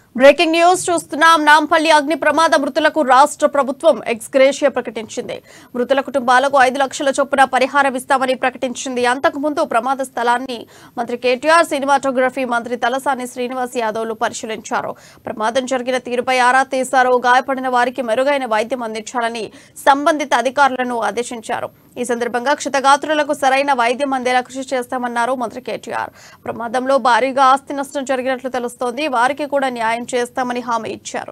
breaking news చూస్తున్నాం నాంపల్లి అగ్ని ప్రమాద మృతులకు రాష్ట్ర ప్రభుత్వం ఎక్స్గ్రేషియా ప్రకటించింది మృతుల కుటుంబాలకు ఐదు లక్షల చొప్పున పరిహారం ఇస్తామని ప్రకటించింది అంతకుముందు ప్రమాద స్థలాన్ని మంత్రి కేటీఆర్ సినిమాటోగ్రఫీ మంత్రి తలసాని శ్రీనివాస్ యాదవ్లు పరిశీలించారు ప్రమాదం జరిగిన తీరుపై ఆరా తీశారు గాయపడిన వారికి మెరుగైన వైద్యం అందించాలని సంబంధిత అధికారులను ఆదేశించారు ఈ సందర్భంగా క్షతగాత్రులకు సరైన వైద్యం అందేలా కృషి చేస్తామన్నారు మంత్రి కేటీఆర్ ప్రమాదంలో భారీగా ఆస్తి నష్టం జరిగినట్లు తెలుస్తోంది వారికి కూడా న్యాయం చేస్తామని హామీ ఇచ్చారు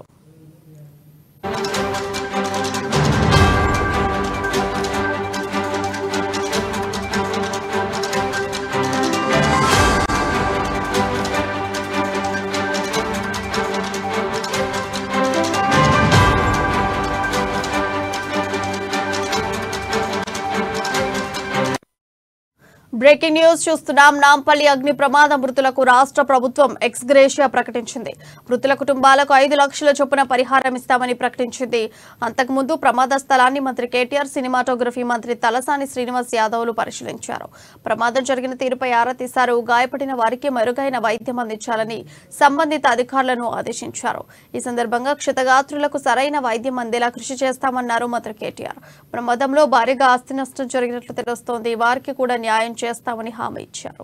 బ్రేకింగ్ న్యూస్ చూస్తున్నాం నాంపల్లి అగ్ని ప్రమాద మృతులకు రాష్ట్ర ప్రభుత్వం ఎక్స్గ్రేషియా ప్రకటించింది మృతుల కుటుంబాలకు ఐదు లక్షల చొప్పున పరిహారం ఇస్తామని ప్రకటించింది అంతకుముందు ప్రమాద స్థలాన్ని మంత్రి కేటీఆర్ సినిమాటోగ్రఫీ మంత్రి తలసాని శ్రీనివాస్ యాదవ్లు పరిశీలించారు ప్రమాదం జరిగిన తీరుపై ఆరా తీశారు గాయపడిన వారికి మెరుగైన వైద్యం అందించాలని సంబంధిత అధికారులను ఆదేశించారు ఈ సందర్భంగా క్షతగాత్రులకు సరైన వైద్యం అందేలా కృషి చేస్తామన్నారు మంత్రి కేటీఆర్ ప్రమాదంలో భారీగా ఆస్తి నష్టం జరిగినట్లు తెలుస్తోంది వారికి కూడా న్యాయం చేస్తామని హామీ ఇచ్చారు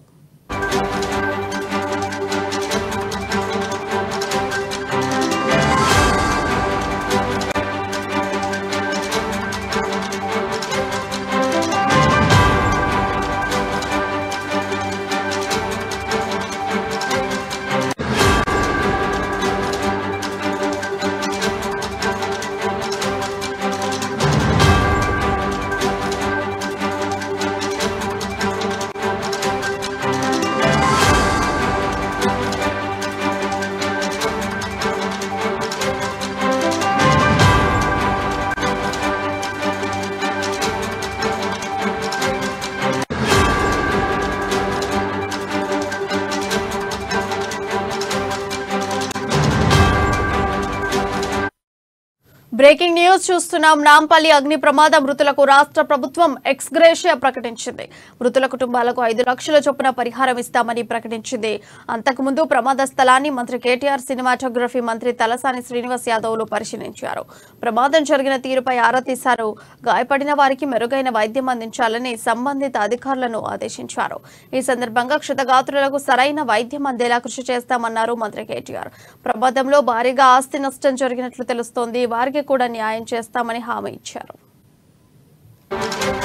బ్రేకింగ్ న్యూస్ చూస్తున్నాం నాంపల్లి అగ్ని ప్రమాద మృతులకు రాష్ట్ర ప్రభుత్వం ఎక్స్గ్రేషియా ప్రకటించింది మృతుల కుటుంబాలకు ఐదు లక్షల చొప్పున పరిహారం ఇస్తామని ప్రకటించింది అంతకుముందు ప్రమాద స్థలాన్ని మంత్రి కేటీఆర్ సినిమాటోగ్రఫీ మంత్రి తలసాని శ్రీనివాస్ యాదవ్లు పరిశీలించారు ప్రమాదం జరిగిన తీరుపై ఆరా తీశారు గాయపడిన వారికి మెరుగైన వైద్యం అందించాలని సంబంధిత అధికారులను ఆదేశించారు ఈ సందర్భంగా క్షతగాత్రులకు సరైన వైద్యం అందేలా కృషి చేస్తామన్నారు మంత్రి కేటీఆర్ ప్రమాదంలో భారీగా ఆస్తి నష్టం జరిగినట్లు తెలుస్తోంది వారికి కూడా న్యాయం చేస్తామని హామీ ఇచ్చారు